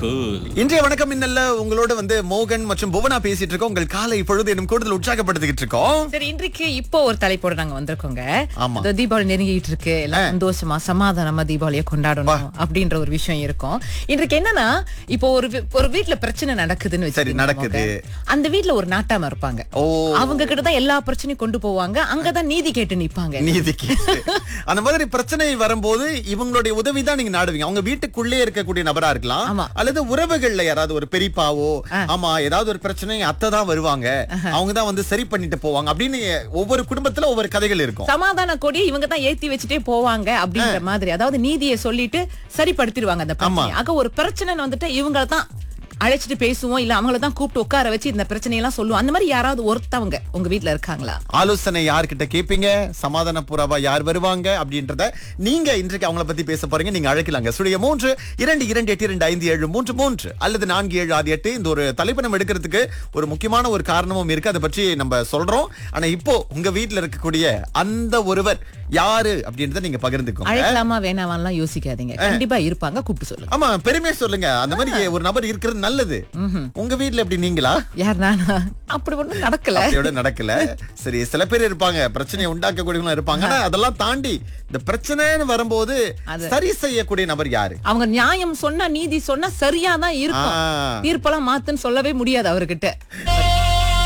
cool. இன்றைய வணக்கம் இன்னல்ல உங்களோட வந்து மோகன் மற்றும் புவனா பேசிட்டு இருக்கோம் உங்கள் காலை பொழுது இன்னும் கூடுதல் உற்சாகப்படுத்திக்கிட்டு இருக்கோம் சரி இன்றைக்கு இப்போ ஒரு தலைப்போட நாங்க வந்திருக்கோங்க ஆமா. இந்த தீபாவளி நெருங்கிட்டு இருக்கு எல்லாம் சந்தோஷமா சமாதானமா தீபாவளியை கொண்டாடணும் அப்படின்ற ஒரு விஷயம் இருக்கும் இன்றைக்கு என்னன்னா இப்போ ஒரு வீ- ஒரு வீட்ல பிரச்சனை நடக்குதுன்னு வச்சுக்கோங்க நடக்குது. மோகன். அந்த வீட்ல ஒரு நாட்டாம இருப்பாங்க ஓ அவங்க கிட்ட தான் எல்லா பிரச்சனையும் கொண்டு போவாங்க அங்கதான் நீதி கேட்டு நிப்பாங்க நீதிக்கு அந்த மாதிரி பிரச்சனை வரும்போது இவங்களுடைய உதவி தான் நீங்க நாடுவீங்க அவங்க வீட்டுக்குள்ளே இருக்கக்கூடிய நபரா இருக்கலாம் ஆமா. அல்லது உறவுகள்ல யாராவது ஒரு பெரியப்பாவோ ஆமா ஏதாவது ஒரு பிரச்சனை அத்தை தான் வருவாங்க அவங்க தான் வந்து சரி பண்ணிட்டு போவாங்க அப்படின்னு ஒவ்வொரு குடும்பத்துல ஒவ்வொரு கதைகள் இருக்கும் சமாதான கொடியை இவங்க தான் ஏத்தி வச்சுட்டே போவாங்க அப்படின்ற மாதிரி அதாவது நீதியை சொல்லிட்டு சரிப்படுத்திடுவாங்க அந்த பிரச்சனையை ஆக ஒரு பிரச்சனைன்னு வந்துட்டு இவங்கள தான் அழைச்சிட்டு பேசுவோம் இல்ல அவங்கள தான் கூப்பிட்டு உட்கார வச்சு இந்த பிரச்சனையெல்லாம் சொல்லுவோம் அந்த மாதிரி யாராவது ஒருத்தவங்க உங்க வீட்ல இருக்காங்களா ஆலோசனை யார்கிட்ட கேப்பீங்க சமாதான பூராவா யார் வருவாங்க அப்படின்றத நீங்க இன்றைக்கு அவங்கள பத்தி பேச போறீங்க நீங்க அழைக்கலாங்க சுடைய மூன்று இரண்டு இரண்டு எட்டு இரண்டு ஐந்து ஏழு மூன்று மூன்று அல்லது நான்கு ஏழு ஆறு எட்டு இந்த ஒரு தலைப்பு நம்ம எடுக்கிறதுக்கு ஒரு முக்கியமான ஒரு காரணமும் இருக்கு அதை பற்றி நம்ம சொல்றோம் ஆனா இப்போ உங்க வீட்ல இருக்கக்கூடிய அந்த ஒருவர் யாரு அப்படின்றத நீங்க பகிர்ந்துக்கோங்க அழைக்கலாமா வேணாவான்லாம் யோசிக்காதீங்க கண்டிப்பா இருப்பாங்க கூப்பிட்டு சொல்லுங்க ஆமா பெருமையா சொல்லுங்க அந்த மாதிரி ஒரு நபர் இருக்கிறது நல்லது உங்க வீட்ல எப்படி நீங்களா யார் நானா அப்படி ஒண்ணும் நடக்கல அப்படியோட நடக்கல சரி சில பேர் இருப்பாங்க பிரச்சனையை உண்டாக்கக்கூடியவங்க இருப்பாங்க ஆனா அதெல்லாம் தாண்டி இந்த பிரச்சனைன்னு வரும்போது சரி செய்யக்கூடிய நபர் யாரு அவங்க நியாயம் சொன்னா நீதி சொன்னா சரியா தான் இருக்கும் ஆ. தீர்ப்பெல்லாம் மாத்துன்னு சொல்லவே முடியாது அவர்கிட்ட